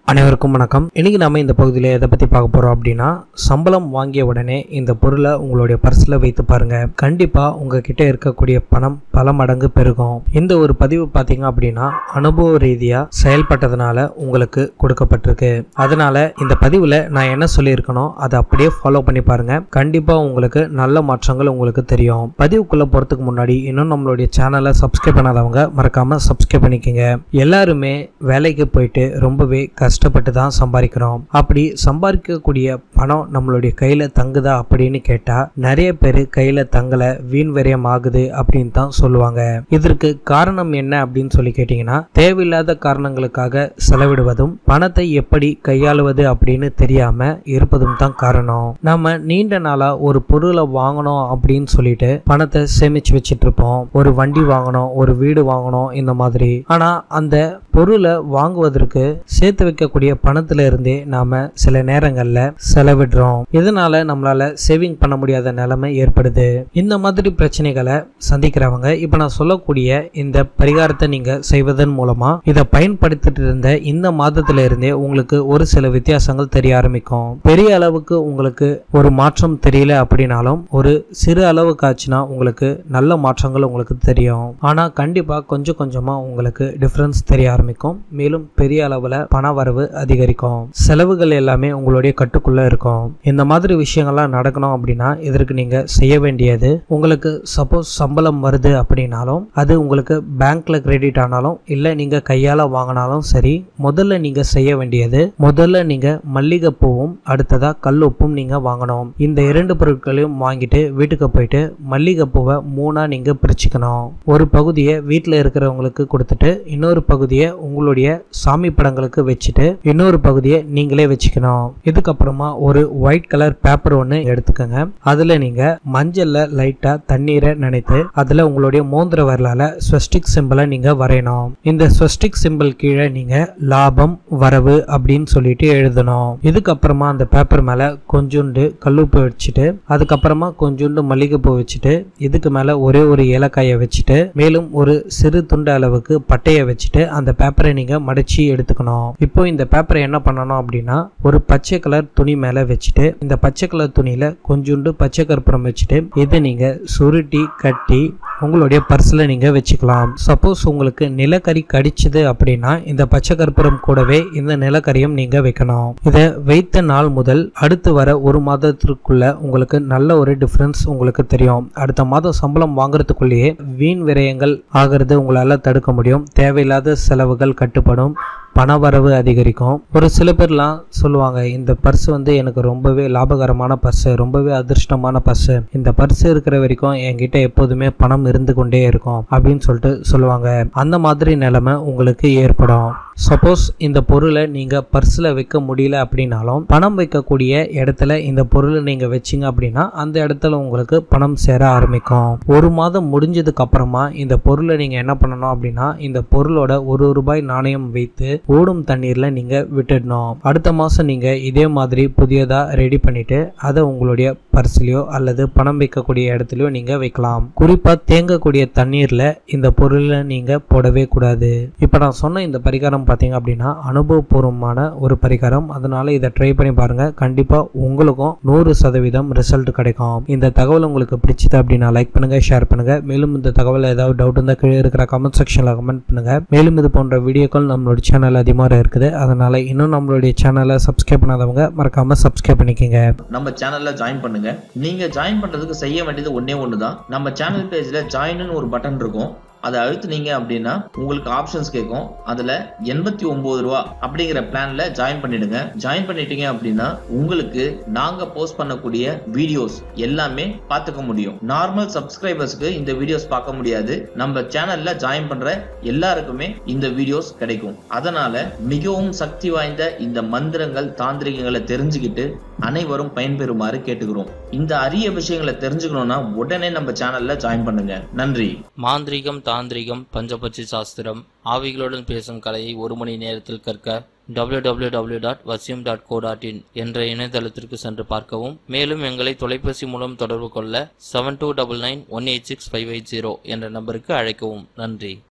அனைவருக்கும் வணக்கம் இன்னைக்கு நாம இந்த பகுதியில் எதை பத்தி பார்க்க போறோம் அப்படின்னா சம்பளம் வாங்கிய உடனே இந்த பொருளை உங்களுடைய பர்ஸ்ல வைத்து பாருங்க கண்டிப்பா உங்ககிட்ட இருக்கக்கூடிய பணம் பல மடங்கு பெருகும் இந்த ஒரு பதிவு பார்த்தீங்க அப்படின்னா அனுபவ ரீதியா செயல்பட்டதுனால உங்களுக்கு கொடுக்கப்பட்டிருக்கு அதனால இந்த பதிவுல நான் என்ன சொல்லியிருக்கணும் அதை அப்படியே ஃபாலோ பண்ணி பாருங்க கண்டிப்பா உங்களுக்கு நல்ல மாற்றங்கள் உங்களுக்கு தெரியும் பதிவுக்குள்ள போறதுக்கு முன்னாடி இன்னும் நம்மளுடைய சேனலை சப்ஸ்கிரைப் பண்ணாதவங்க மறக்காம சப்ஸ்கிரைப் பண்ணிக்கோங்க எல்லாருமே வேலைக்கு போயிட்டு ரொம்பவே கஷ்டப்பட்டு தான் சம்பாதிக்கிறோம் அப்படி சம்பாதிக்கக்கூடிய பணம் நம்மளுடைய கையில தங்குதா அப்படின்னு கேட்டா நிறைய பேர் கையில தங்கல வீண் விரயம் ஆகுது அப்படின்னு தான் சொல்லுவாங்க இதற்கு காரணம் என்ன அப்படின்னு சொல்லி கேட்டீங்கன்னா தேவையில்லாத காரணங்களுக்காக செலவிடுவதும் பணத்தை எப்படி கையாளுவது அப்படின்னு தெரியாம இருப்பதும் தான் காரணம் நாம நீண்ட நாளா ஒரு பொருளை வாங்கணும் அப்படின்னு சொல்லிட்டு பணத்தை சேமிச்சு வச்சிட்டு இருப்போம் ஒரு வண்டி வாங்கணும் ஒரு வீடு வாங்கணும் இந்த மாதிரி ஆனா அந்த பொருளை வாங்குவதற்கு சேர்த்து வைக்கக்கூடிய பணத்துல இருந்தே நாம சில நேரங்கள்ல செலவிடுறோம் இதனால நம்மளால சேவிங் பண்ண முடியாத நிலைமை ஏற்படுது இந்த மாதிரி பிரச்சனைகளை சந்திக்கிறவங்க இப்ப நான் சொல்லக்கூடிய இந்த பரிகாரத்தை நீங்க செய்வதன் மூலமா இதை பயன்படுத்திட்டு இருந்த இந்த மாதத்துல இருந்தே உங்களுக்கு ஒரு சில வித்தியாசங்கள் தெரிய ஆரம்பிக்கும் பெரிய அளவுக்கு உங்களுக்கு ஒரு மாற்றம் தெரியல அப்படின்னாலும் ஒரு சிறு அளவுக்கு ஆச்சுன்னா உங்களுக்கு நல்ல மாற்றங்கள் உங்களுக்கு தெரியும் ஆனா கண்டிப்பா கொஞ்சம் கொஞ்சமா உங்களுக்கு டிஃபரன்ஸ் தெரிய ஆரம்பிக்கும் மேலும் பெரிய அளவுல பண வரவு அதிகரிக்கும் செலவுகள் எல்லாமே உங்களுடைய கட்டுக்குள்ள இருக்கும் இந்த மாதிரி விஷயங்கள்லாம் நடக்கணும் அப்படின்னா இதற்கு நீங்க செய்ய வேண்டியது உங்களுக்கு சப்போஸ் சம்பளம் வருது அப்படின்னாலும் அது உங்களுக்கு பேங்க்ல கிரெடிட் ஆனாலும் இல்ல நீங்க கையால வாங்கினாலும் சரி முதல்ல நீங்க செய்ய வேண்டியது முதல்ல நீங்க மல்லிகை பூவும் அடுத்ததா கல்லுப்பும் நீங்க வாங்கணும் இந்த இரண்டு பொருட்களையும் வாங்கிட்டு வீட்டுக்கு போயிட்டு மல்லிகை பூவை மூணா நீங்க பிரிச்சுக்கணும் ஒரு பகுதியை வீட்டில் இருக்கிறவங்களுக்கு கொடுத்துட்டு இன்னொரு பகுதியை உங்களுடைய சாமி படங்களுக்கு வச்சுட்டு இன்னொரு பகுதியை நீங்களே வச்சுக்கணும் இதுக்கப்புறமா ஒரு ஒயிட் கலர் பேப்பர் ஒன்று எடுத்துக்கோங்க அதுல நீங்க மஞ்சள்ல லைட்டா தண்ணீரை நினைத்து அதுல உங்களுடைய மோந்திர வரலால ஸ்வஸ்டிக் சிம்பிளை நீங்க வரையணும் இந்த ஸ்வஸ்டிக் சிம்பிள் கீழே நீங்க லாபம் வரவு அப்படின்னு சொல்லிட்டு எழுதணும் இதுக்கப்புறமா அந்த பேப்பர் மேல கொஞ்சோண்டு கல்லுப்பு வச்சுட்டு அதுக்கப்புறமா கொஞ்சோண்டு மல்லிகைப்பூ வச்சுட்டு இதுக்கு மேல ஒரே ஒரு ஏலக்காயை வச்சுட்டு மேலும் ஒரு சிறு துண்டு அளவுக்கு பட்டையை வச்சுட்டு அந்த பேப்பரை நீங்க மடிச்சு எடுத்துக்கணும் இப்போ இந்த பேப்பரை என்ன பண்ணணும் அப்படின்னா ஒரு பச்சை கலர் துணி மேல வச்சுட்டு இந்த பச்சை கலர் துணியில கொஞ்சோண்டு பச்சை கற்பூரம் வச்சுட்டு இதை நீங்க சுருட்டி கட்டி உங்களுடைய பர்ஸ்ல நீங்க வச்சுக்கலாம் சப்போஸ் உங்களுக்கு நிலக்கரி கடிச்சது அப்படின்னா இந்த பச்சை கற்பூரம் கூடவே இந்த நிலக்கரியும் நீங்க வைக்கணும் இதை வைத்த நாள் முதல் அடுத்து வர ஒரு மாதத்திற்குள்ள உங்களுக்கு நல்ல ஒரு டிஃபரன்ஸ் உங்களுக்கு தெரியும் அடுத்த மாதம் சம்பளம் வாங்குறதுக்குள்ளேயே வீண் விரயங்கள் ஆகிறது உங்களால தடுக்க முடியும் தேவையில்லாத செலவுகள் கட்டுப்படும் பணவரவு அதிகரிக்கும் ஒரு சில பேர்லாம் சொல்லுவாங்க இந்த பர்ஸ் வந்து எனக்கு ரொம்பவே லாபகரமான பர்ஸ் ரொம்பவே அதிர்ஷ்டமான பர்ஸ் இந்த பர்ஸ் இருக்கிற வரைக்கும் என்கிட்ட எப்போதுமே பணம் இருந்து கொண்டே இருக்கும் அப்படின்னு சொல்லிட்டு சொல்லுவாங்க அந்த மாதிரி நிலைமை உங்களுக்கு ஏற்படும் சப்போஸ் இந்த பொருளை நீங்கள் பர்ஸில் வைக்க முடியல அப்படின்னாலும் பணம் வைக்கக்கூடிய இடத்துல இந்த பொருளை நீங்கள் வச்சிங்க அப்படின்னா அந்த இடத்துல உங்களுக்கு பணம் சேர ஆரம்பிக்கும் ஒரு மாதம் முடிஞ்சதுக்கு அப்புறமா இந்த பொருளை நீங்கள் என்ன பண்ணணும் அப்படின்னா இந்த பொருளோட ஒரு ரூபாய் நாணயம் வைத்து ஓடும் தண்ணீரில் நீங்கள் விட்டுடணும் அடுத்த மாதம் நீங்கள் இதே மாதிரி புதியதாக ரெடி பண்ணிட்டு அதை உங்களுடைய பர்ஸ்லையோ அல்லது பணம் வைக்கக்கூடிய இடத்துலையோ நீங்கள் வைக்கலாம் குறிப்பாக தேங்கக்கூடிய தண்ணீரில் இந்த பொருளை நீங்கள் போடவே கூடாது இப்போ நான் சொன்ன இந்த பரிகாரம் பார்த்தீங்க அப்படின்னா அனுபவபூர்வமான ஒரு பரிகாரம் அதனால இதை ட்ரை பண்ணி பாருங்க கண்டிப்பாக உங்களுக்கும் நூறு சதவீதம் ரிசல்ட் கிடைக்கும் இந்த தகவல் உங்களுக்கு பிடிச்சது அப்படின்னா லைக் பண்ணுங்க ஷேர் பண்ணுங்க மேலும் இந்த தகவல் ஏதாவது டவுட் இருந்தால் கீழே இருக்கிற கமெண்ட் செக்ஷனில் கமெண்ட் பண்ணுங்க மேலும் இது போன்ற வீடியோக்கள் நம்மளோட சேனல் அதிகமாக இருக்குது அதனால இன்னும் நம்மளுடைய சேனலை சப்ஸ்கிரைப் பண்ணாதவங்க மறக்காம சப்ஸ்கிரைப் பண்ணிக்கோங்க நம்ம சேனல்ல ஜாயின் பண்ணுங்க நீங்க ஜாயின் பண்றதுக்கு செய்ய வேண்டியது ஒண்ணே ஒண்ணுதான் நம்ம சேனல் பேஜ்ல ஜாயின்னு ஒரு பட்டன் இருக்கும் அதை அழுத்துனீங்க அப்படின்னா உங்களுக்கு ஆப்ஷன்ஸ் கேட்கும் அதுல எண்பத்தி ஒன்பது ரூபா அப்படிங்கிற பிளான்ல ஜாயின் பண்ணிடுங்க ஜாயின் பண்ணிட்டீங்க அப்படின்னா உங்களுக்கு நாங்க போஸ்ட் பண்ணக்கூடிய வீடியோஸ் எல்லாமே பார்த்துக்க முடியும் நார்மல் சப்ஸ்கிரைபர்ஸ்க்கு இந்த வீடியோஸ் பார்க்க முடியாது நம்ம சேனல்ல ஜாயின் பண்ற எல்லாருக்குமே இந்த வீடியோஸ் கிடைக்கும் அதனால மிகவும் சக்தி வாய்ந்த இந்த மந்திரங்கள் தாந்திரிகங்களை தெரிஞ்சுக்கிட்டு அனைவரும் பயன்பெறுமாறு கேட்டுக்கிறோம் இந்த அரிய விஷயங்களை தெரிஞ்சுக்கணும்னா உடனே நம்ம சேனல்ல ஜாயின் பண்ணுங்க நன்றி மாந்திரீகம் தாந்திரிகம் பஞ்சபட்சி சாஸ்திரம் ஆவிகளுடன் பேசும் கலையை ஒரு மணி நேரத்தில் கற்க www.vasyum.co.in dot dot co dot in என்ற இணையதளத்திற்கு சென்று பார்க்கவும் மேலும் எங்களை தொலைபேசி மூலம் தொடர்பு கொள்ள seven two double nine one eight six five eight zero என்ற நம்பருக்கு அழைக்கவும் நன்றி